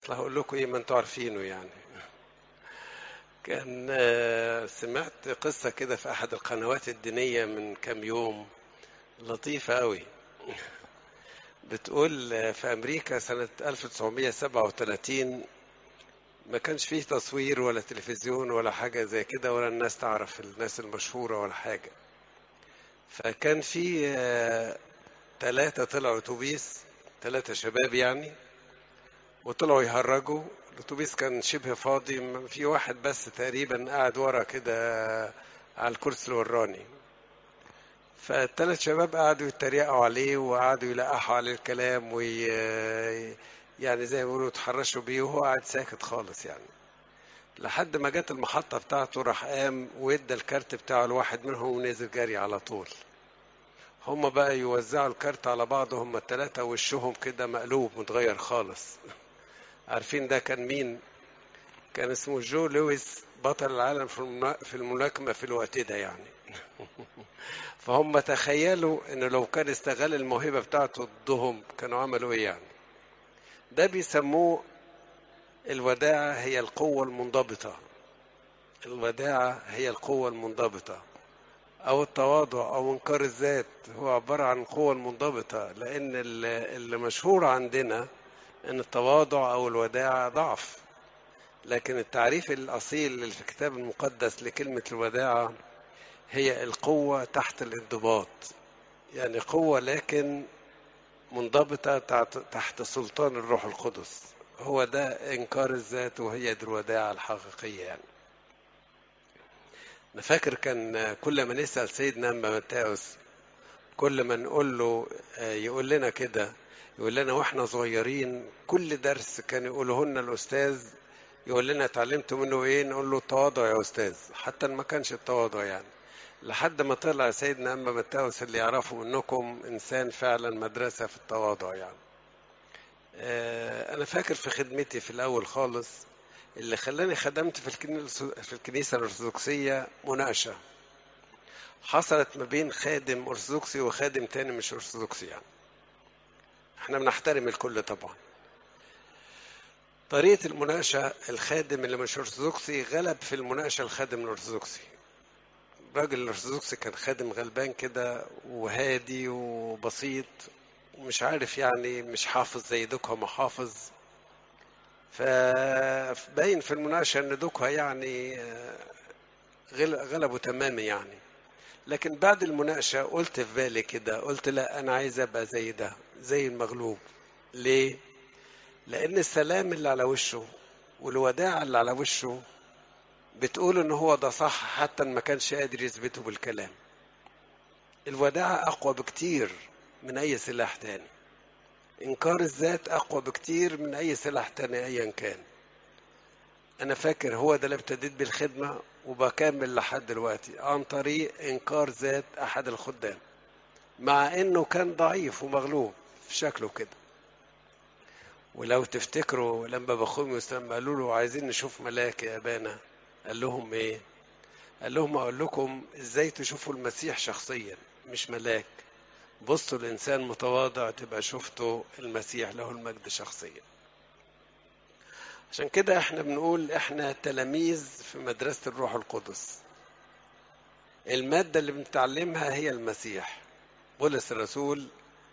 اصل هقول لكم ايه ما انتوا عارفينه يعني كان آه، سمعت قصة كده في أحد القنوات الدينية من كام يوم لطيفة قوي بتقول آه، في أمريكا سنة 1937 ما كانش فيه تصوير ولا تلفزيون ولا حاجة زي كده ولا الناس تعرف الناس المشهورة ولا حاجة فكان في ثلاثة طلعوا أتوبيس ثلاثة شباب يعني وطلعوا يهرجوا الاتوبيس كان شبه فاضي في واحد بس تقريبا قاعد ورا كده على الكرسي اللي وراني فالثلاث شباب قعدوا يتريقوا عليه وقعدوا يلقحوا عليه الكلام وي يعني زي ما بيقولوا يتحرشوا بيه وهو قاعد ساكت خالص يعني لحد ما جت المحطة بتاعته راح قام وادى الكارت بتاعه لواحد منهم ونزل جري على طول هم بقى يوزعوا الكارت على بعض هم الثلاثة وشهم كده مقلوب متغير خالص عارفين ده كان مين كان اسمه جو لويس بطل العالم في الملاكمة في الوقت ده يعني فهم تخيلوا ان لو كان استغل الموهبة بتاعته ضدهم كانوا عملوا ايه يعني ده بيسموه الوداعة هي القوة المنضبطة الوداعة هي القوة المنضبطة أو التواضع أو إنكار الذات هو عبارة عن القوة المنضبطة لأن اللي مشهور عندنا ان التواضع او الوداعة ضعف لكن التعريف الاصيل اللي في الكتاب المقدس لكلمة الوداعة هي القوة تحت الانضباط يعني قوة لكن منضبطة تحت سلطان الروح القدس هو ده انكار الذات وهي دي الوداعة الحقيقية يعني انا فاكر كان كل ما نسأل سيدنا متاوس كل ما نقول له يقول لنا كده يقول لنا واحنا صغيرين كل درس كان يقوله لنا الاستاذ يقول لنا اتعلمتوا منه ايه نقول له التواضع يا استاذ حتى ما كانش التواضع يعني لحد ما طلع سيدنا اما متاوس اللي يعرفوا منكم انسان فعلا مدرسه في التواضع يعني انا فاكر في خدمتي في الاول خالص اللي خلاني خدمت في الكنيسه في الكنيسه الارثوذكسيه مناقشه حصلت ما بين خادم ارثوذكسي وخادم تاني مش ارثوذكسي يعني احنا بنحترم الكل طبعا طريقة المناقشة الخادم اللي مش أرثوذكسي غلب في المناقشة الخادم الأرثوذكسي الراجل الأرثوذكسي كان خادم غلبان كده وهادي وبسيط ومش عارف يعني مش حافظ زي دوكها محافظ فباين في المناقشة إن دوكها يعني غلبه تماما يعني لكن بعد المناقشة قلت في بالي كده قلت لا أنا عايز أبقى زي ده زي المغلوب ليه؟ لأن السلام اللي على وشه والوداع اللي على وشه بتقول إن هو ده صح حتى ما كانش قادر يثبته بالكلام الوداعة أقوى بكتير من أي سلاح تاني إنكار الذات أقوى بكتير من أي سلاح تاني أيا كان أنا فاكر هو ده اللي ابتديت بالخدمة وبكمل لحد دلوقتي عن طريق إنكار ذات أحد الخدام مع إنه كان ضعيف ومغلوب في شكله كده ولو تفتكروا لما بخوميوس لما قالوا له عايزين نشوف ملاك يا أبانا قال لهم إيه؟ قال لهم أقول لكم إزاي تشوفوا المسيح شخصيا مش ملاك بصوا الإنسان متواضع تبقى شفتوا المسيح له المجد شخصيا عشان كده احنا بنقول احنا تلاميذ في مدرسة الروح القدس المادة اللي بنتعلمها هي المسيح بولس الرسول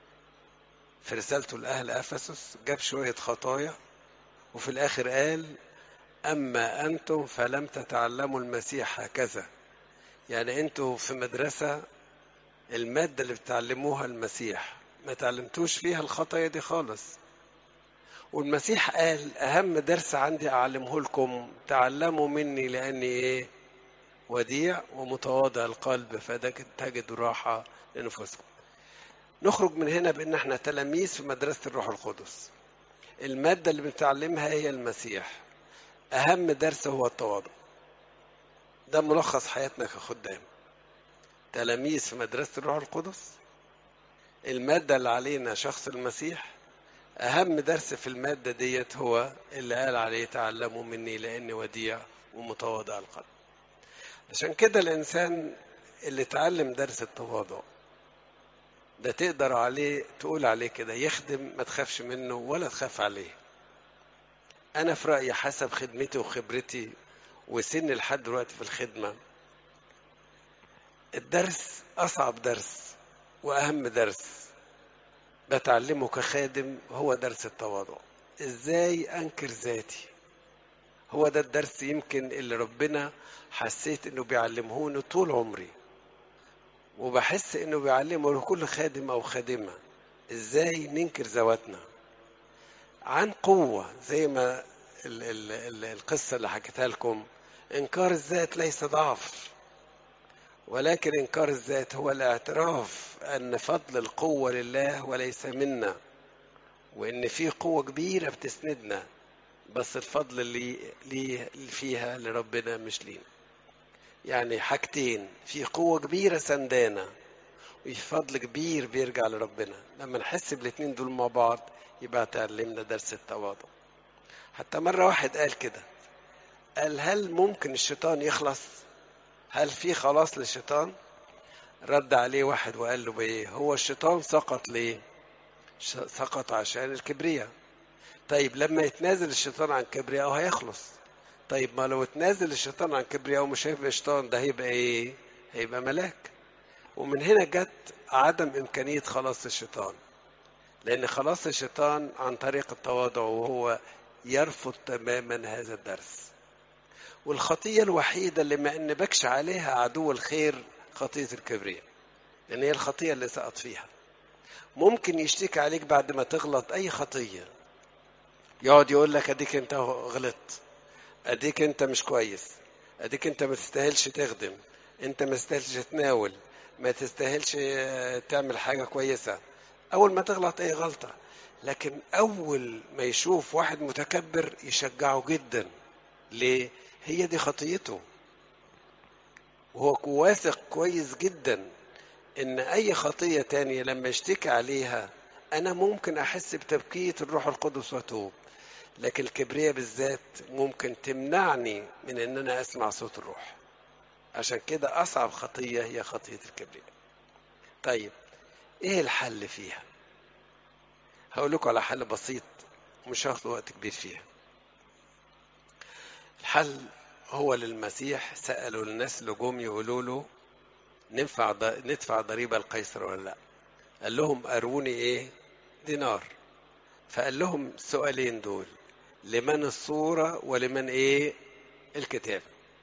في رسالته لأهل أفسس جاب شوية خطايا وفي الآخر قال أما أنتم فلم تتعلموا المسيح هكذا يعني أنتوا في مدرسة المادة اللي بتعلموها المسيح ما تعلمتوش فيها الخطايا دي خالص والمسيح قال أهم درس عندي أعلمه لكم تعلموا مني لأني إيه وديع ومتواضع القلب فتجدوا راحة لنفوسكم نخرج من هنا بأن احنا تلاميذ في مدرسة الروح القدس المادة اللي بنتعلمها هي المسيح أهم درس هو التواضع ده ملخص حياتنا كخدام تلاميذ في مدرسة الروح القدس المادة اللي علينا شخص المسيح أهم درس في المادة ديت هو اللي قال عليه تعلموا مني لأني وديع ومتواضع القلب عشان كده الإنسان اللي اتعلم درس التواضع ده تقدر عليه تقول عليه كده يخدم ما تخافش منه ولا تخاف عليه انا في رايي حسب خدمتي وخبرتي وسني لحد دلوقتي في الخدمه الدرس اصعب درس واهم درس بتعلمه كخادم هو درس التواضع ازاي انكر ذاتي هو ده الدرس يمكن اللي ربنا حسيت انه بيعلمهوني طول عمري وبحس انه بيعلمه لكل خادم او خادمه ازاي ننكر ذواتنا عن قوه زي ما ال ال ال القصه اللي حكيتها لكم انكار الذات ليس ضعف ولكن انكار الذات هو الاعتراف ان فضل القوه لله وليس منا وان في قوه كبيره بتسندنا بس الفضل اللي ليه فيها لربنا مش لينا يعني حاجتين في قوة كبيرة سندانا وفي فضل كبير بيرجع لربنا لما نحس بالاتنين دول مع بعض يبقى تعلمنا درس التواضع حتى مرة واحد قال كده قال هل ممكن الشيطان يخلص هل في خلاص للشيطان رد عليه واحد وقال له بايه هو الشيطان سقط ليه سقط عشان الكبرياء طيب لما يتنازل الشيطان عن كبرياءه هيخلص طيب ما لو اتنازل الشيطان عن كبرياءه مش هيبقى شيطان ده هيبقى ايه هيبقى ملاك ومن هنا جت عدم امكانيه خلاص الشيطان لان خلاص الشيطان عن طريق التواضع وهو يرفض تماما هذا الدرس والخطيه الوحيده اللي ما ان بكش عليها عدو الخير خطيه الكبرياء لان هي الخطيه اللي سقط فيها ممكن يشتكي عليك بعد ما تغلط اي خطيه يقعد يقول لك اديك انت غلطت اديك انت مش كويس اديك انت ما تستاهلش تخدم انت ما تستاهلش تناول ما تستاهلش تعمل حاجه كويسه اول ما تغلط اي غلطه لكن اول ما يشوف واحد متكبر يشجعه جدا ليه هي دي خطيته وهو واثق كويس جدا ان اي خطيه تانية لما يشتكي عليها انا ممكن احس بتبكيه الروح القدس واتوب لكن الكبرياء بالذات ممكن تمنعني من ان انا اسمع صوت الروح عشان كده اصعب خطيه هي خطيه الكبرياء طيب ايه الحل فيها هقول لكم على حل بسيط مش هاخد وقت كبير فيها الحل هو للمسيح سألوا الناس اللي جم يقولوا له ننفع ندفع ضريبة القيصر ولا لا قال لهم أروني إيه دينار فقال لهم السؤالين دول لمن الصورة ولمن إيه الكتاب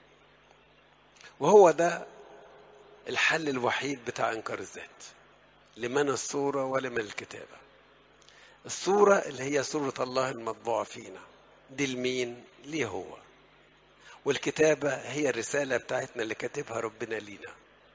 وهو ده الحل الوحيد بتاع إنكار الذات لمن الصورة ولمن الكتابة الصورة اللي هي صورة الله المطبوعة فينا دي لمين ليه هو والكتابة هي الرسالة بتاعتنا اللي كاتبها ربنا لينا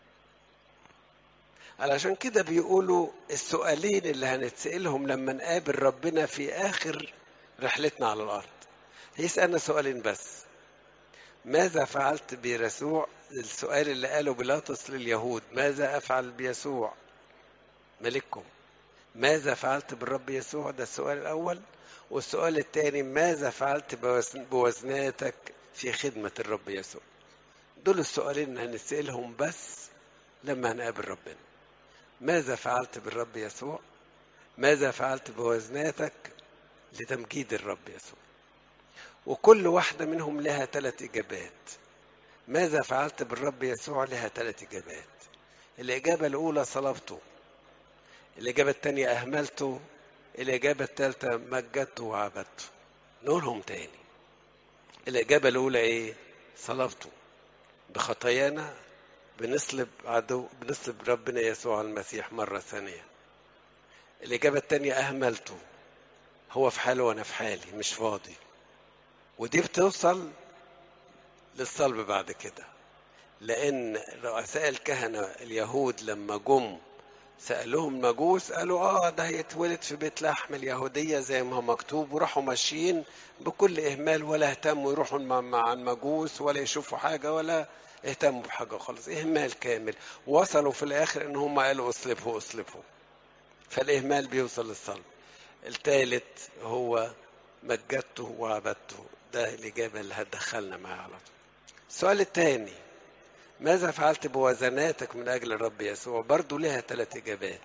علشان كده بيقولوا السؤالين اللي هنتسألهم لما نقابل ربنا في آخر رحلتنا على الأرض هيسألنا سؤالين بس ماذا فعلت بيسوع السؤال اللي قاله بيلاطس لليهود ماذا أفعل بيسوع ملككم ماذا فعلت بالرب يسوع ده السؤال الأول والسؤال الثاني ماذا فعلت بوزناتك في خدمة الرب يسوع دول السؤالين اللي هنسألهم بس لما هنقابل ربنا ماذا فعلت بالرب يسوع ماذا فعلت بوزناتك لتمجيد الرب يسوع وكل واحدة منهم لها ثلاث إجابات ماذا فعلت بالرب يسوع لها ثلاث إجابات الإجابة الأولى صلبته الإجابة الثانية أهملته الإجابة الثالثة مجدته وعبدته نقولهم تاني الإجابة الأولى إيه؟ صلبته بخطايانا بنصلب عدو بنصلب ربنا يسوع المسيح مرة ثانية الإجابة الثانية أهملته هو في حاله وأنا في حالي مش فاضي ودي بتوصل للصلب بعد كده لأن رؤساء الكهنة اليهود لما جم سألوهم المجوس قالوا اه ده هيتولد في بيت لحم اليهودية زي ما هو مكتوب وراحوا ماشيين بكل إهمال ولا اهتموا يروحوا مع المجوس ولا يشوفوا حاجة ولا اهتموا بحاجة خالص إهمال كامل وصلوا في الآخر إن هم قالوا اصلبه اصلبه فالإهمال بيوصل للصلب الثالث هو مجدته وعبدته ده الإجابة اللي هتدخلنا معاها على طول السؤال الثاني ماذا فعلت بوزناتك من أجل الرب يسوع برضو لها ثلاث إجابات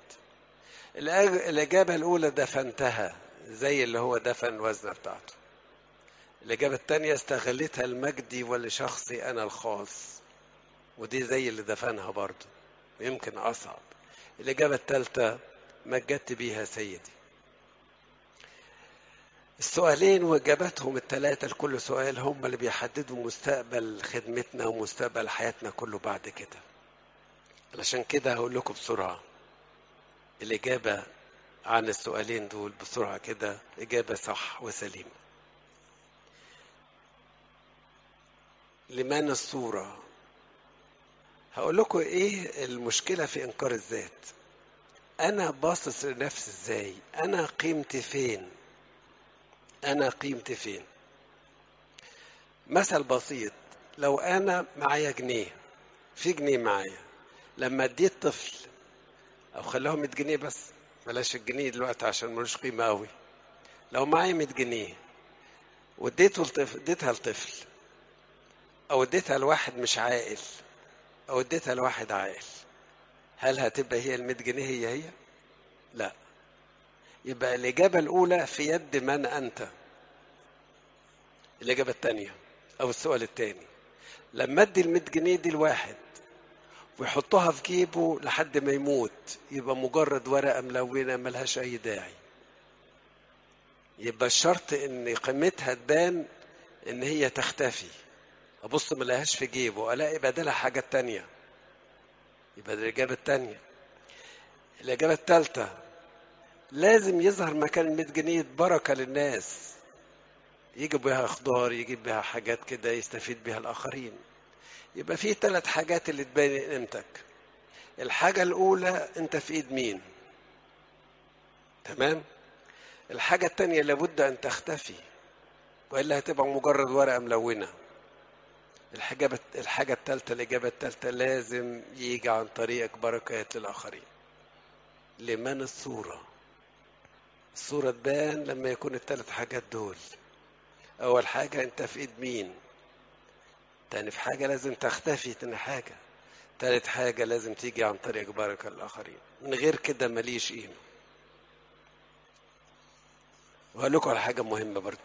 الإجابة الأولى دفنتها زي اللي هو دفن الوزنة بتاعته الإجابة التانية استغلتها لمجدي ولشخصي أنا الخاص ودي زي اللي دفنها برضه ويمكن أصعب الإجابة التالتة مجدت بيها سيدي السؤالين وإجاباتهم التلاتة لكل سؤال هم اللي بيحددوا مستقبل خدمتنا ومستقبل حياتنا كله بعد كده علشان كده هقول لكم بسرعة الإجابة عن السؤالين دول بسرعة كده إجابة صح وسليمة لمن الصورة هقول لكم إيه المشكلة في إنكار الذات أنا باصص لنفسي إزاي أنا قيمتي فين أنا قيمتي فين مثل بسيط لو أنا معايا جنيه في جنيه معايا لما اديت طفل أو خلاهم 100 جنيه بس بلاش الجنيه دلوقتي عشان ملوش قيمة أوي لو معايا 100 جنيه واديته لطفل اديتها لطفل أو اديتها لواحد مش عاقل أو اديتها لواحد عاقل هل هتبقى هي ال 100 جنيه هي هي؟ لا يبقى الإجابة الأولى في يد من أنت الإجابة الثانية أو السؤال الثاني لما أدي ال 100 جنيه دي لواحد ويحطها في جيبه لحد ما يموت يبقى مجرد ورقة ملونة ملهاش أي داعي يبقى الشرط إن قيمتها تبان إن هي تختفي أبص ملاقيهاش في جيبه ألاقي بدلها حاجة تانية يبقى دي الإجابة التانية الإجابة التالتة لازم يظهر مكان 100 جنيه بركة للناس يجيب بيها خضار يجيب بيها حاجات كده يستفيد بيها الآخرين يبقى في ثلاث حاجات اللي تبين قيمتك الحاجة الأولى أنت في إيد مين تمام الحاجة التانية لابد أن تختفي وإلا هتبقى مجرد ورقة ملونة الحاجة الحاجة التالتة الإجابة التالتة لازم يجي عن طريقك بركات للآخرين لمن الصورة الصورة تبان لما يكون الثلاث حاجات دول أول حاجة أنت في إيد مين تاني في حاجة لازم تختفي تاني حاجة تالت حاجة لازم تيجي عن طريق بركة الآخرين من غير كده ماليش قيمة وهقول لكم على حاجة مهمة برضو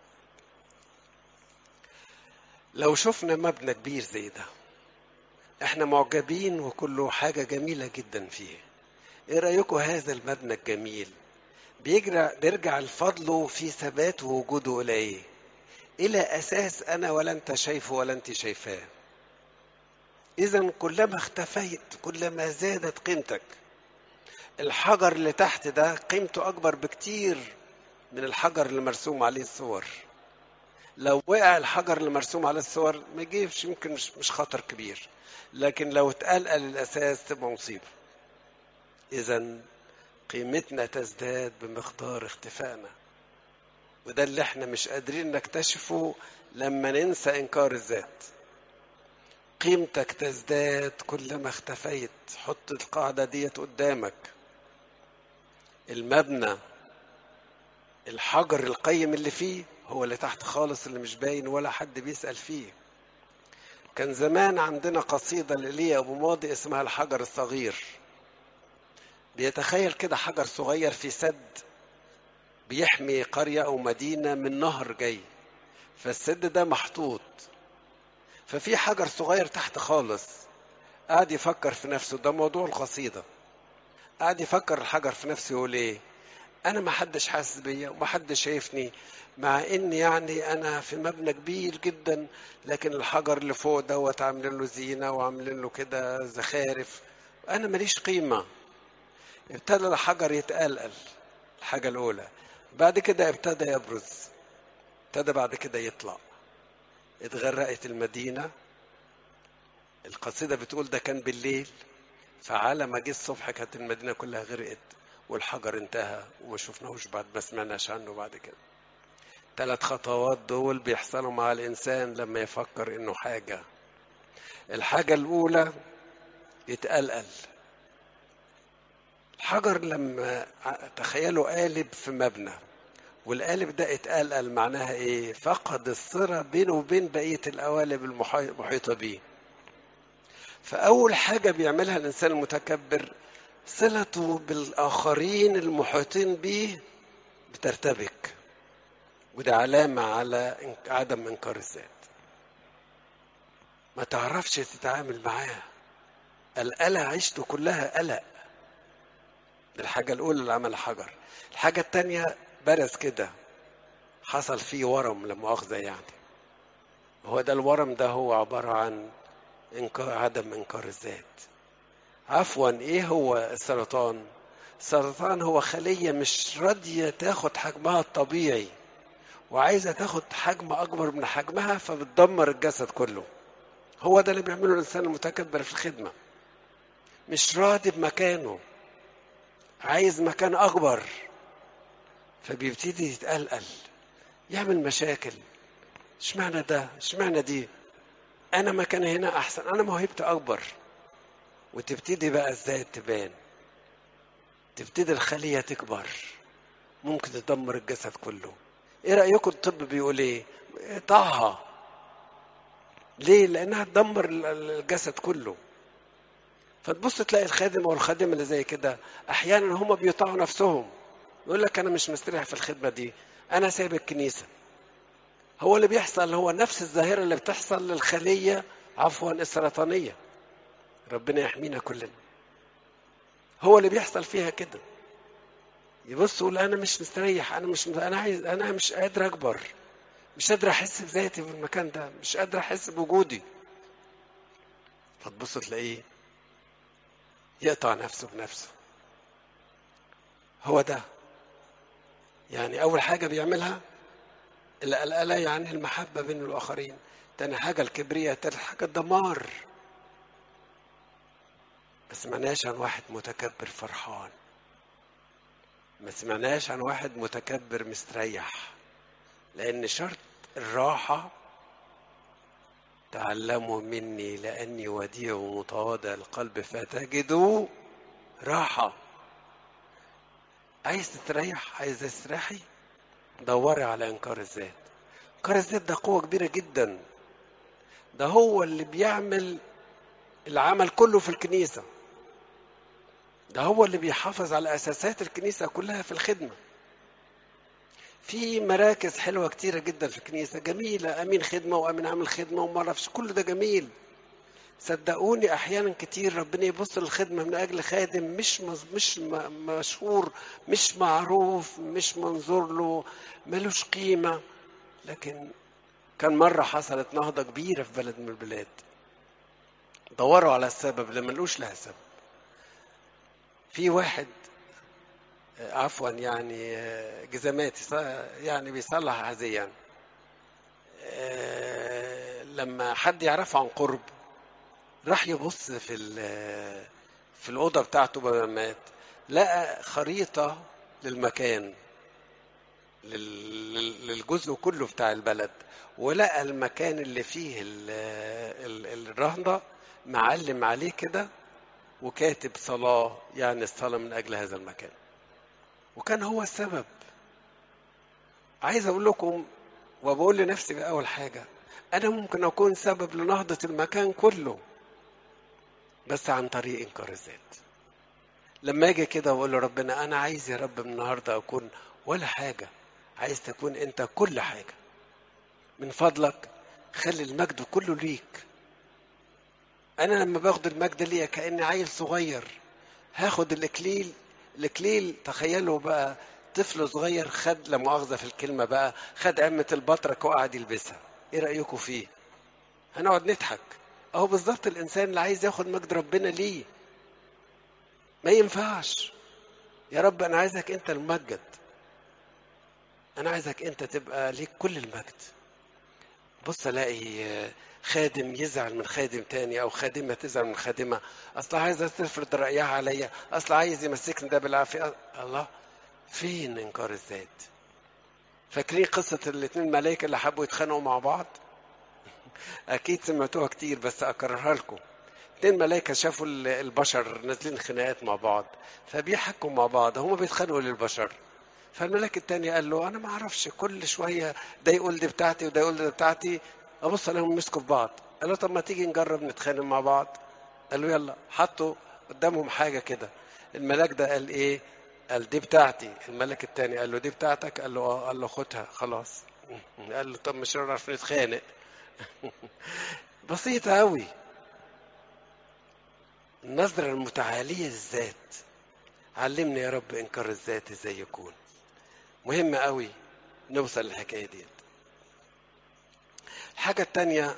لو شفنا مبنى كبير زي ده احنا معجبين وكله حاجة جميلة جدا فيه ايه رأيكم هذا المبنى الجميل بيجرى بيرجع الفضل في ثبات ووجوده الى ايه الى اساس انا ولا انت شايفه ولا انت شايفاه اذا كلما اختفيت كلما زادت قيمتك الحجر اللي تحت ده قيمته اكبر بكتير من الحجر اللي مرسوم عليه الصور لو وقع الحجر اللي مرسوم عليه الصور ما يجيبش يمكن مش, مش خطر كبير لكن لو اتقلقل الاساس تبقى مصيبه اذا قيمتنا تزداد بمقدار اختفائنا وده اللي احنا مش قادرين نكتشفه لما ننسى انكار الذات قيمتك تزداد كلما اختفيت حط القاعدة ديت قدامك المبنى الحجر القيم اللي فيه هو اللي تحت خالص اللي مش باين ولا حد بيسأل فيه كان زمان عندنا قصيدة لإيليا أبو ماضي اسمها الحجر الصغير بيتخيل كده حجر صغير في سد بيحمي قرية أو مدينة من نهر جاي فالسد ده محطوط ففي حجر صغير تحت خالص قاعد يفكر في نفسه ده موضوع القصيدة قاعد يفكر الحجر في نفسه يقول ايه انا ما حدش حاسس بيا وما حدش شايفني مع ان يعني انا في مبنى كبير جدا لكن الحجر اللي فوق دوت عاملين له زينه وعاملين له كده زخارف انا ماليش قيمه ابتدى الحجر يتقلقل الحاجه الاولى بعد كده ابتدى يبرز ابتدى بعد كده يطلع اتغرقت المدينه القصيده بتقول ده كان بالليل فعلى ما جه الصبح كانت المدينه كلها غرقت والحجر انتهى وما شفناهوش بعد ما سمعناش عنه بعد كده ثلاث خطوات دول بيحصلوا مع الإنسان لما يفكر إنه حاجة الحاجة الأولى يتقلقل الحجر لما تخيلوا قالب في مبنى والقالب ده اتقلقل معناها ايه فقد الصلة بينه وبين بقية القوالب المحيطة بيه فأول حاجة بيعملها الإنسان المتكبر صلته بالآخرين المحيطين به بترتبك وده علامة على إنك- عدم إنكار الذات ما تعرفش تتعامل معاه القلق عيشته كلها قلق دي الحاجة الأولى اللي عمل حجر الحاجة التانية برز كده حصل فيه ورم لا مؤاخذة يعني هو ده الورم ده هو عبارة عن إنكار عدم إنكار الذات عفوا إيه هو السرطان السرطان هو خلية مش راضية تاخد حجمها الطبيعي وعايزة تاخد حجم أكبر من حجمها فبتدمر الجسد كله هو ده اللي بيعمله الإنسان المتكبر في الخدمة مش راضي بمكانه عايز مكان أكبر فبيبتدي يتقلقل يعمل مشاكل اشمعنى ده اشمعنى دي انا مكاني هنا احسن انا موهبتي اكبر وتبتدي بقى الذات تبان تبتدي الخليه تكبر ممكن تدمر الجسد كله ايه رايكم الطب بيقول ايه طاعها ليه لانها تدمر ال- ال- الجسد كله فتبص تلاقي الخادم او الخادمه اللي زي كده احيانا هم بيقطعوا نفسهم يقول لك انا مش مستريح في الخدمه دي انا سايب الكنيسه هو اللي بيحصل هو نفس الظاهرة اللي بتحصل للخلية عفوا السرطانية ربنا يحمينا كلنا هو اللي بيحصل فيها كده يبص يقول انا مش مستريح انا مش انا عايز انا مش قادر اكبر مش قادر احس بذاتي في المكان ده مش قادر احس بوجودي فتبص تلاقيه يقطع نفسه بنفسه هو ده يعني اول حاجه بيعملها القلقلة يعني المحبة بين الآخرين تاني حاجة الكبرياء تالت حاجة الدمار ما سمعناش عن واحد متكبر فرحان ما سمعناش عن واحد متكبر مستريح لأن شرط الراحة تعلموا مني لأني وديع ومتواضع القلب فتجدوا راحة عايز تستريح عايز تستريحي دوري على انكار الذات انكار الذات ده قوه كبيره جدا ده هو اللي بيعمل العمل كله في الكنيسه ده هو اللي بيحافظ على اساسات الكنيسه كلها في الخدمه في مراكز حلوه كتيره جدا في الكنيسه جميله امين خدمه وامين عامل خدمه وما اعرفش كل ده جميل صدقوني احيانا كتير ربنا يبص للخدمه من اجل خادم مش مز... مش م... مشهور مش معروف مش منظور له ملوش قيمه لكن كان مره حصلت نهضه كبيره في بلد من البلاد دوروا على السبب اللي ملوش لها سبب في واحد آه، عفوا يعني آه، جزامات يص- يعني بيصلح هذيا آه، لما حد يعرفه عن قرب راح يبص في ال- في الأوضة بتاعته بعد ما مات لقى خريطة للمكان لل- لل- للجزء كله بتاع البلد ولقى المكان اللي فيه ال- ال- الرهنة معلم عليه كده وكاتب صلاة يعني الصلاة من أجل هذا المكان وكان هو السبب عايز أقول لكم وبقول لنفسي بأول حاجة أنا ممكن أكون سبب لنهضة المكان كله بس عن طريق انكار الذات لما اجي كده واقول لربنا انا عايز يا رب من النهارده اكون ولا حاجه عايز تكون انت كل حاجه من فضلك خلي المجد كله ليك انا لما باخد المجد ليا كاني عيل صغير هاخد الاكليل الاكليل تخيلوا بقى طفل صغير خد لا مؤاخذه في الكلمه بقى خد عمه البطرك وقعد يلبسها ايه رايكم فيه هنقعد نضحك اهو بالظبط الانسان اللي عايز ياخد مجد ربنا ليه ما ينفعش يا رب انا عايزك انت الممجد انا عايزك انت تبقى ليك كل المجد بص الاقي آه، خادم يزعل من خادم تاني او خادمه تزعل من خادمه اصل عايزه تفرض رايها عليا اصل عايز يمسكني ده بالعافيه الله فين انكار الذات فاكرين قصه الاثنين ملائكه اللي حبوا يتخانقوا مع بعض اكيد سمعتوها كتير بس اكررها لكم اتنين ملائكة شافوا ال- البشر نازلين خناقات مع بعض فبيحكوا مع بعض هما بيتخانقوا للبشر فالملاك التاني قال له انا ما اعرفش كل شوية ده يقول دي بتاعتي وده يقول دي بتاعتي ابص الاقيهم مسكوا في بعض قال له طب ما تيجي نجرب نتخانق مع بعض قال له يلا حطوا قدامهم حاجة كده الملاك ده قال ايه قال دي بتاعتي الملك التاني قال له دي بتاعتك قال له اه قال له خدها خلاص قال له طب مش هنعرف نتخانق بسيطة أوي النظرة المتعالية للذات علمني يا رب إنكار الذات إزاي يكون مهم أوي نوصل للحكاية دي الحاجة التانية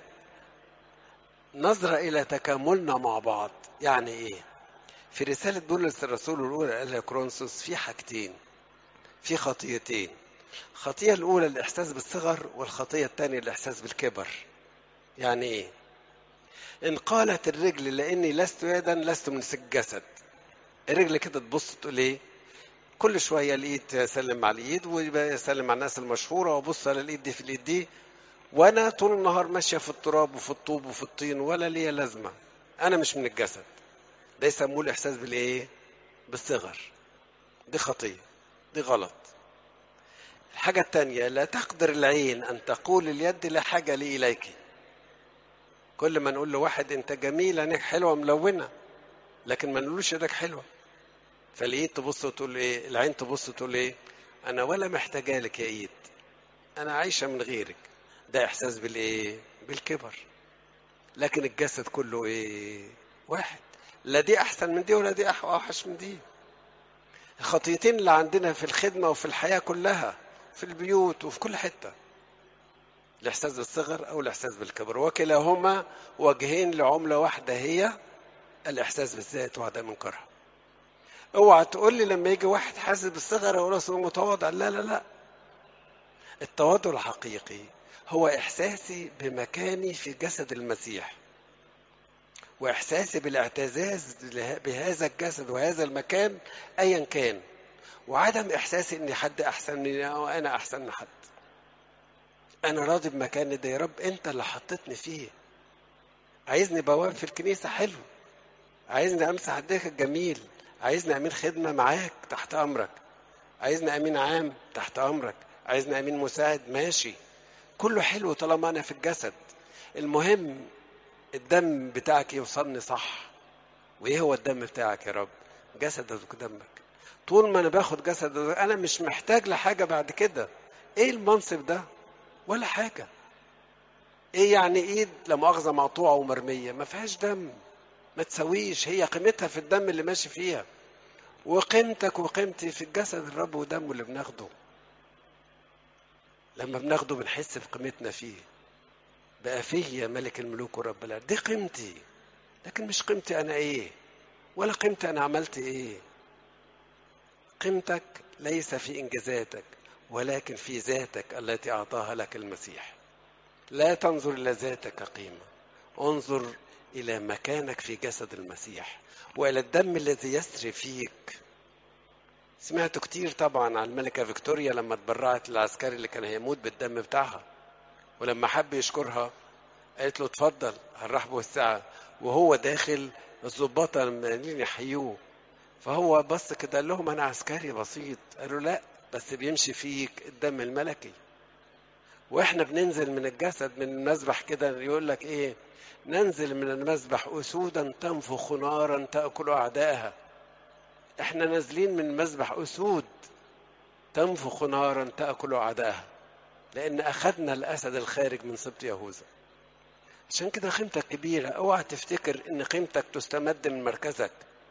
نظرة إلى تكاملنا مع بعض يعني إيه في رسالة بولس الرسول الأولى إلى كرونسوس في حاجتين في خطيتين الخطية الأولى الإحساس بالصغر والخطية الثانية الإحساس بالكبر يعني إيه إن قالت الرجل لأني لست يدا لست من الجسد الرجل كده تبص تقول إيه كل شوية الإيد تسلم على الإيد ويبقى يسلم على الناس المشهورة وأبص على الإيد دي في الإيد دي وأنا طول النهار ماشية في التراب وفي الطوب وفي الطين ولا ليا لازمة أنا مش من الجسد ده يسموه الإحساس بالإيه؟ بالصغر دي خطية دي غلط الحاجة التانية لا تقدر العين أن تقول اليد لا حاجة لي إليك كل ما نقول لواحد أنت جميل عينيك حلوة ملونة لكن ما نقولوش يدك حلوة فالإيد تبص وتقول إيه العين تبص وتقول إيه أنا ولا محتاجة لك يا إيد أنا عايشة من غيرك ده إحساس بالإيه بالكبر لكن الجسد كله إيه واحد لا دي احسن من دي ولا دي اوحش من دي الخطيتين اللي عندنا في الخدمه وفي الحياه كلها في البيوت وفي كل حته الاحساس بالصغر او الاحساس بالكبر وكلاهما وجهين لعمله واحده هي الاحساس بالذات وعدم انكارها اوعى تقول لي لما يجي واحد حاسس بالصغر اقول له متواضع لا لا لا التواضع الحقيقي هو احساسي بمكاني في جسد المسيح واحساسي بالاعتزاز بهذا الجسد وهذا المكان ايا كان وعدم احساسي ان حد احسن مني او انا احسن من حد انا راضي بمكاني ده يا رب انت اللي حطيتني فيه عايزني بواب في الكنيسه حلو عايزني امسح ايديك الجميل عايزني امين خدمه معاك تحت امرك عايزني امين عام تحت امرك عايزني امين مساعد ماشي كله حلو طالما انا في الجسد المهم الدم بتاعك يوصلني صح وايه هو الدم بتاعك يا رب جسدك ودمك طول ما انا باخد جسد انا مش محتاج لحاجه بعد كده ايه المنصب ده ولا حاجه ايه يعني ايد لا مؤاخذه مقطوعه ومرميه ما فيهاش دم ما تسويش هي قيمتها في الدم اللي ماشي فيها وقيمتك وقيمتي في الجسد الرب ودمه اللي بناخده لما بناخده بنحس بقيمتنا فيه بقى فيا ملك الملوك ورب الارض دي قيمتي لكن مش قيمتي انا ايه ولا قيمتي انا عملت ايه قيمتك ليس في انجازاتك ولكن في ذاتك التي اعطاها لك المسيح لا تنظر الى ذاتك قيمه انظر الى مكانك في جسد المسيح والى الدم الذي يسري فيك سمعت كتير طبعا عن الملكه فيكتوريا لما تبرعت للعسكري اللي كان هيموت بالدم بتاعها ولما حب يشكرها قالت له اتفضل على الرحب والسعة وهو داخل الظباط عمالين يحيوه فهو بص كده قال لهم انا عسكري بسيط قالوا لا بس بيمشي فيك الدم الملكي واحنا بننزل من الجسد من المذبح كده يقول لك ايه ننزل من المذبح اسودا تنفخ نارا تاكل اعدائها احنا نازلين من المذبح اسود تنفخ نارا تاكل اعدائها لان اخذنا الاسد الخارج من سبط يهوذا عشان كده قيمتك كبيره اوعى تفتكر ان قيمتك تستمد من مركزك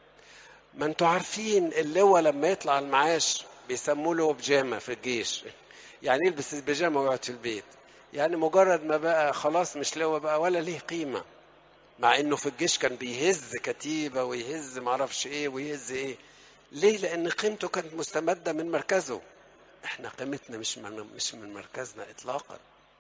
ما انتوا عارفين اللواء لما يطلع المعاش بيسموه له بيجامه في الجيش يعني يلبس البيجامه ويقعد في البيت يعني مجرد ما بقى خلاص مش لواء بقى ولا ليه قيمه مع انه في الجيش كان بيهز كتيبه ويهز معرفش ايه ويهز ايه ليه لان قيمته كانت مستمده من مركزه احنا قيمتنا مش من مش من مركزنا اطلاقا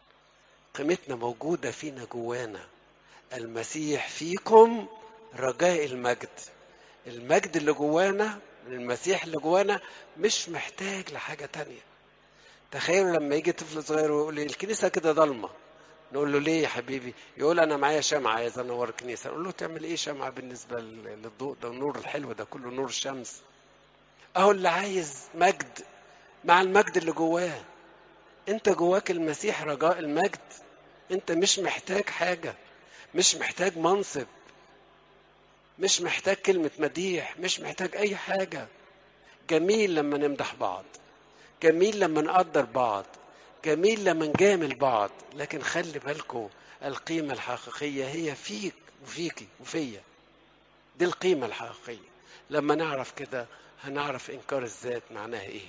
قيمتنا موجوده فينا جوانا المسيح فيكم رجاء المجد المجد اللي جوانا المسيح اللي جوانا مش محتاج لحاجه تانية تخيلوا لما يجي طفل صغير ويقول لي الكنيسه كده ضلمه نقول له ليه يا حبيبي يقول انا معايا شمعة عايز انور الكنيسه نقول له تعمل ايه شمعة بالنسبه للضوء ده النور الحلو ده كله نور الشمس اهو اللي عايز مجد مع المجد اللي جواه انت جواك المسيح رجاء المجد انت مش محتاج حاجه مش محتاج منصب مش محتاج كلمه مديح مش محتاج اي حاجه جميل لما نمدح بعض جميل لما نقدر بعض جميل لما نجامل بعض لكن خلي بالكم القيمة الحقيقية هي فيك وفيكي وفيا دي القيمة الحقيقية لما نعرف كده هنعرف إنكار الذات معناها إيه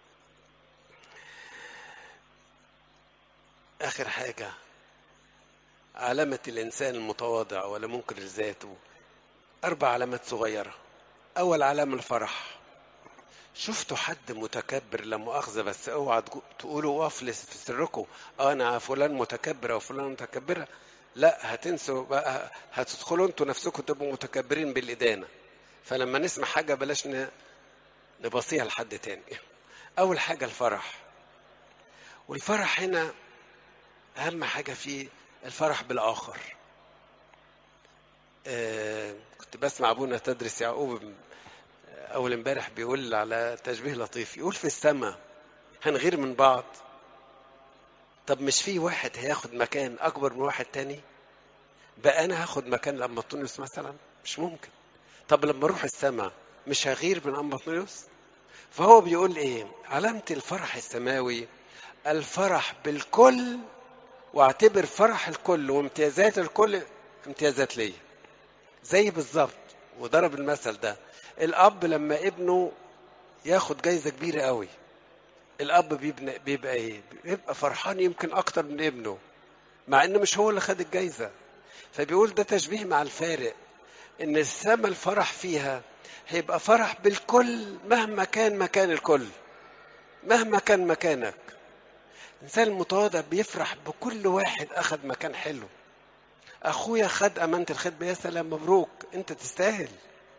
آخر حاجة علامة الإنسان المتواضع ولا منكر ذاته أربع علامات صغيرة أول علامة الفرح شفتوا حد متكبر لا مؤاخذة بس اوعى تقولوا وقف في سركم اه انا فلان متكبر او فلان متكبرة لا هتنسوا بقى هتدخلوا انتوا نفسكم تبقوا متكبرين بالإدانة فلما نسمع حاجة بلاش نبصيها لحد تاني أول حاجة الفرح والفرح هنا أهم حاجة فيه الفرح بالآخر آه كنت بسمع أبونا تدرس يعقوب أول امبارح بيقول على تشبيه لطيف يقول في السماء هنغير من بعض طب مش في واحد هياخد مكان أكبر من واحد تاني بقى أنا هاخد مكان لما تونس مثلا مش ممكن طب لما أروح السماء مش هغير من أم بطنيوس فهو بيقول إيه علامة الفرح السماوي الفرح بالكل واعتبر فرح الكل وامتيازات الكل امتيازات ليا زي بالظبط وضرب المثل ده الاب لما ابنه ياخد جايزه كبيره قوي الاب بيبنى بيبقى ايه بيبقى فرحان يمكن اكتر من ابنه مع انه مش هو اللي خد الجايزه فبيقول ده تشبيه مع الفارق ان السما الفرح فيها هيبقى فرح بالكل مهما كان مكان الكل مهما كان مكانك الانسان المتواضع بيفرح بكل واحد اخذ مكان حلو اخويا خد امانه الخدمه يا سلام مبروك انت تستاهل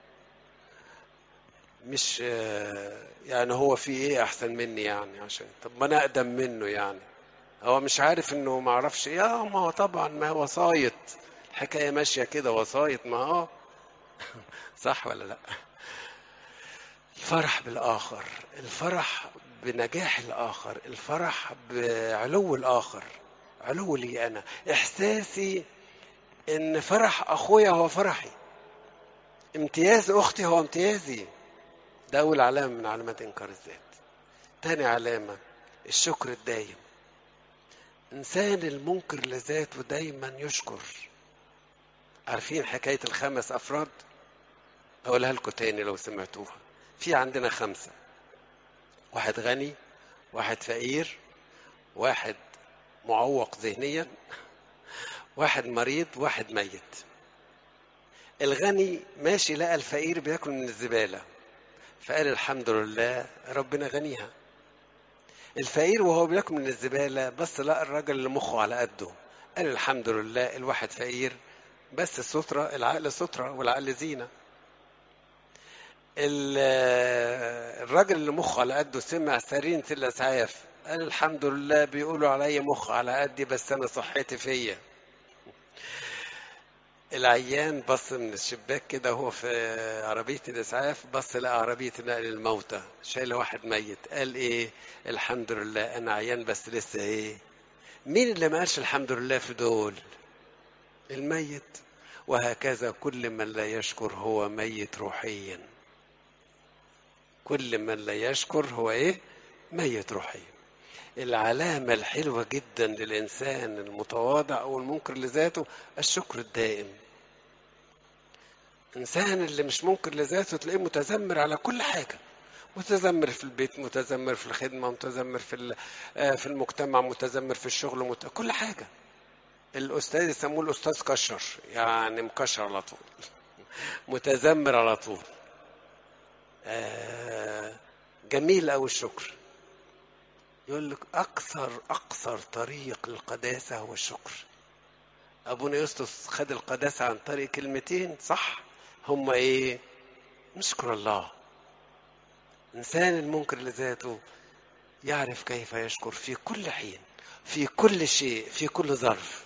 مش يعني هو في ايه احسن مني يعني عشان طب ما انا اقدم منه يعني هو مش عارف انه ما اعرفش ايه اه ما هو طبعا ما هو وسايط الحكايه ماشيه كده وسايط ما هو صح ولا لا الفرح بالاخر الفرح بنجاح الاخر الفرح بعلو الاخر علو لي انا احساسي ان فرح اخويا هو فرحي امتياز اختي هو امتيازي ده اول علامه من علامات انكار الذات تاني علامه الشكر الدايم انسان المنكر لذاته دايما يشكر عارفين حكايه الخمس افراد اقولها لكم تاني لو سمعتوها في عندنا خمسه واحد غني واحد فقير واحد معوق ذهنيا واحد مريض واحد ميت الغني ماشي لقى الفقير بياكل من الزبالة فقال الحمد لله ربنا غنيها الفقير وهو بياكل من الزبالة بس لقى الراجل اللي مخه على قده قال الحمد لله الواحد فقير بس السترة العقل سترة والعقل زينة الراجل اللي مخه على قده سمع سرينة الأسعاف قال الحمد لله بيقولوا عليا مخ على قدي بس أنا صحتي فيا العيان بص من الشباك كده وهو في عربية الإسعاف بص لقى عربية نقل الموتى شايل واحد ميت قال إيه الحمد لله أنا عيان بس لسه إيه مين اللي ما قالش الحمد لله في دول الميت وهكذا كل من لا يشكر هو ميت روحيا كل من لا يشكر هو ايه ميت روحيا العلامة الحلوة جدا للإنسان المتواضع أو المنكر لذاته الشكر الدائم إنسان اللي مش منكر لذاته تلاقيه متذمر على كل حاجة متذمر في البيت متذمر في الخدمة متذمر في في المجتمع متذمر في الشغل مت... كل حاجة الأستاذ يسموه الأستاذ كشر يعني مكشر على طول متذمر على طول آه جميل أوي الشكر يقول لك أكثر أقصر طريق للقداسة هو الشكر أبونا يوسف خد القداسة عن طريق كلمتين صح هما إيه نشكر الله إنسان المنكر لذاته يعرف كيف يشكر في كل حين في كل شيء في كل ظرف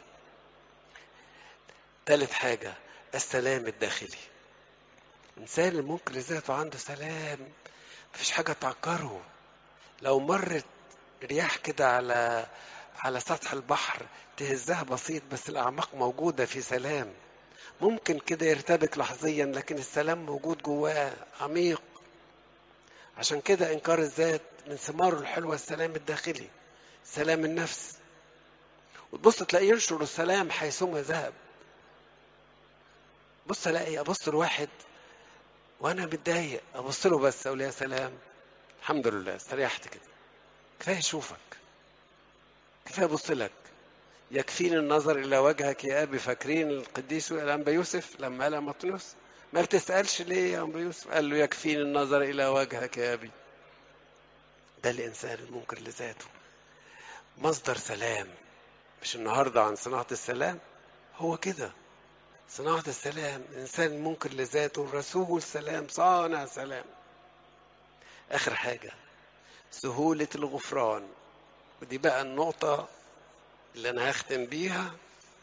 ثالث حاجة السلام الداخلي إنسان المنكر لذاته عنده سلام مفيش حاجة تعكره لو مرت رياح كده على على سطح البحر تهزها بسيط بس الأعماق موجودة في سلام ممكن كده يرتبك لحظيا لكن السلام موجود جواه عميق عشان كده انكار الذات من ثماره الحلوه السلام الداخلي سلام النفس وتبص تلاقيه ينشر السلام حيثما ذهب بص الاقي ابص لواحد وانا متضايق ابص له بس اقول يا سلام الحمد لله استريحت كده كفايه اشوفك كفايه ابص لك يكفيني النظر الى وجهك يا ابي فاكرين القديس الانبا يوسف لما قال مطنوس ما بتسالش ليه يا انبا يوسف قال له يكفيني النظر الى وجهك يا ابي ده الانسان المنكر لذاته مصدر سلام مش النهارده عن صناعه السلام هو كده صناعة السلام إنسان منكر لذاته رسول سلام صانع سلام آخر حاجة سهولة الغفران ودي بقى النقطة اللي أنا هختم بيها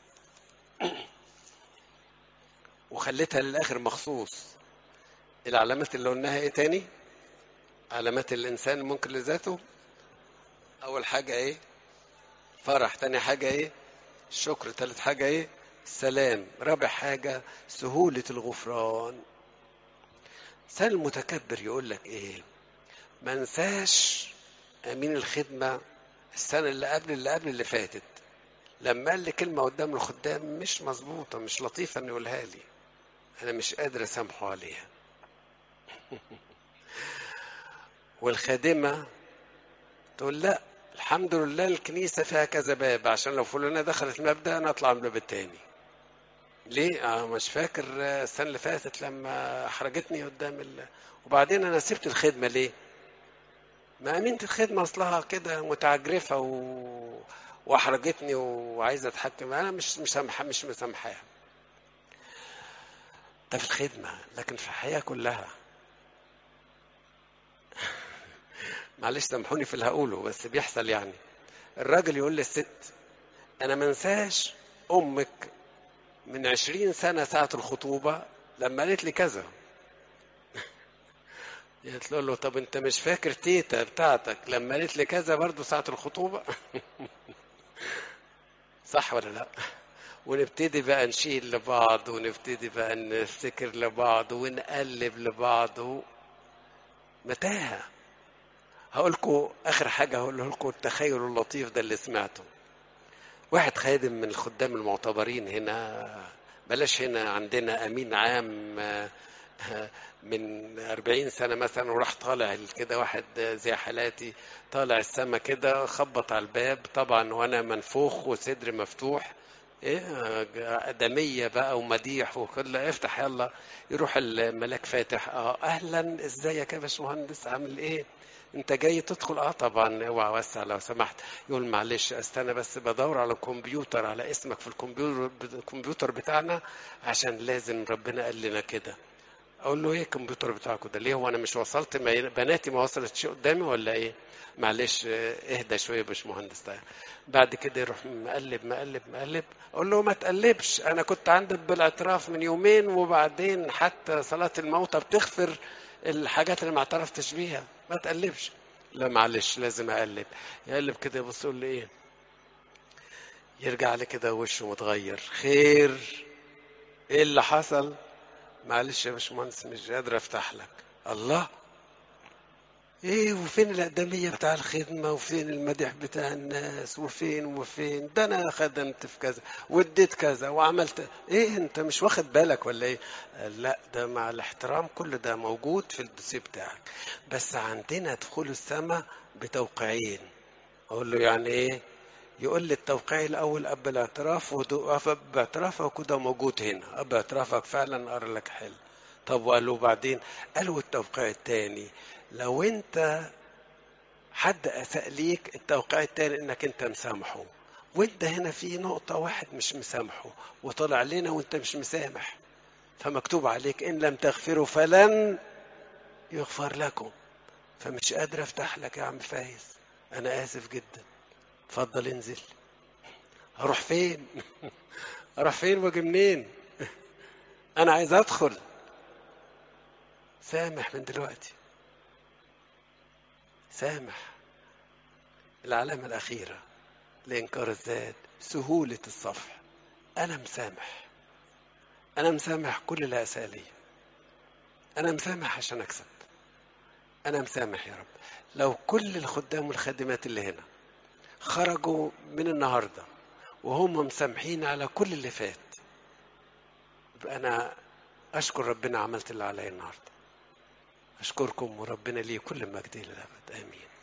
وخليتها للآخر مخصوص العلامات اللي قلناها إيه تاني؟ علامات الإنسان المنكر لذاته أول حاجة إيه؟ فرح تاني حاجة إيه؟ الشكر تالت حاجة إيه؟ السلام رابع حاجة سهولة الغفران الإنسان المتكبر يقول لك إيه ما انساش أمين الخدمة السنة اللي قبل اللي قبل اللي فاتت لما قال لي كلمة قدام الخدام مش مظبوطة مش لطيفة إنه يقولها لي أنا مش قادر أسامحه عليها والخادمة تقول لا الحمد لله الكنيسة فيها كذا باب عشان لو فلانة دخلت مبدأ أنا أطلع من الباب التاني ليه؟ أنا مش فاكر السنة اللي فاتت لما أحرجتني قدام ال... وبعدين أنا سبت الخدمة ليه؟ ما أمينة الخدمة أصلها كده متعجرفة و... وأحرجتني وعايزة أتحكم أنا مش مش سامحة مش مسامحاها. ده في الخدمة لكن في الحياة كلها معلش سامحوني في اللي هقوله بس بيحصل يعني الراجل يقول للست أنا ما انساش أمك من عشرين سنة ساعة الخطوبة لما قالت لي كذا قالت له طب انت مش فاكر تيتا بتاعتك لما قالت لي كذا برضه ساعة الخطوبة صح ولا لا ونبتدي بقى نشيل لبعض ونبتدي بقى نفتكر لبعض ونقلب لبعض و... متاهة هقول لكم آخر حاجة هقول لكم التخيل اللطيف ده اللي سمعته واحد خادم من الخدام المعتبرين هنا بلاش هنا عندنا امين عام من أربعين سنة مثلا وراح طالع كده واحد زي حالاتي طالع السما كده خبط على الباب طبعا وانا منفوخ وصدري مفتوح ايه ادميه بقى ومديح وكل افتح يلا يروح الملاك فاتح اه اهلا ازيك يا باشمهندس عامل ايه انت جاي تدخل اه طبعا اوعى وسع لو سمحت يقول معلش استنى بس بدور على الكمبيوتر على اسمك في الكمبيوتر الكمبيوتر بتاعنا عشان لازم ربنا قال لنا كده اقول له ايه الكمبيوتر بتاعكم ده ليه هو انا مش وصلت بناتي ما وصلتش قدامي ولا ايه معلش اهدى شويه يا باشمهندس ده بعد كده يروح مقلب مقلب مقلب اقول له ما تقلبش انا كنت عندك بالاعتراف من يومين وبعدين حتى صلاه الموتى بتغفر الحاجات اللي ما اعترفتش بيها ما تقلبش لا معلش لازم اقلب يقلب كده يبص يقول لي ايه يرجع لي كده وشه متغير خير ايه اللي حصل معلش يا باشمهندس مش قادر افتح لك الله ايه وفين الاقدميه بتاع الخدمه وفين المدح بتاع الناس وفين وفين ده انا خدمت في كذا واديت كذا وعملت ايه انت مش واخد بالك ولا ايه لا ده مع الاحترام كل ده موجود في الدوسيه بتاعك بس عندنا دخول السماء بتوقيعين اقول له يعني ايه يقول لي التوقيع الاول اب الاعتراف اب اعترافك وده موجود هنا اب اعترافك فعلا ارى لك حل طب وقال له بعدين قالوا التوقيع الثاني لو انت حد اساء ليك التوقيع الثاني انك انت مسامحه وانت هنا في نقطة واحد مش مسامحه وطلع لنا وانت مش مسامح فمكتوب عليك ان لم تغفروا فلن يغفر لكم فمش قادر افتح لك يا عم فايز انا اسف جدا اتفضل انزل هروح فين اروح فين واجي منين انا عايز ادخل سامح من دلوقتي سامح العلامة الأخيرة لإنكار الذات سهولة الصفح أنا مسامح أنا مسامح كل اللي أساء لي أنا مسامح عشان أكسب انا مسامح يا رب لو كل الخدام والخادمات اللي هنا خرجوا من النهارده وهم مسامحين على كل اللي فات يبقى انا اشكر ربنا عملت اللي عليا النهارده اشكركم وربنا ليه كل مجد الى الابد امين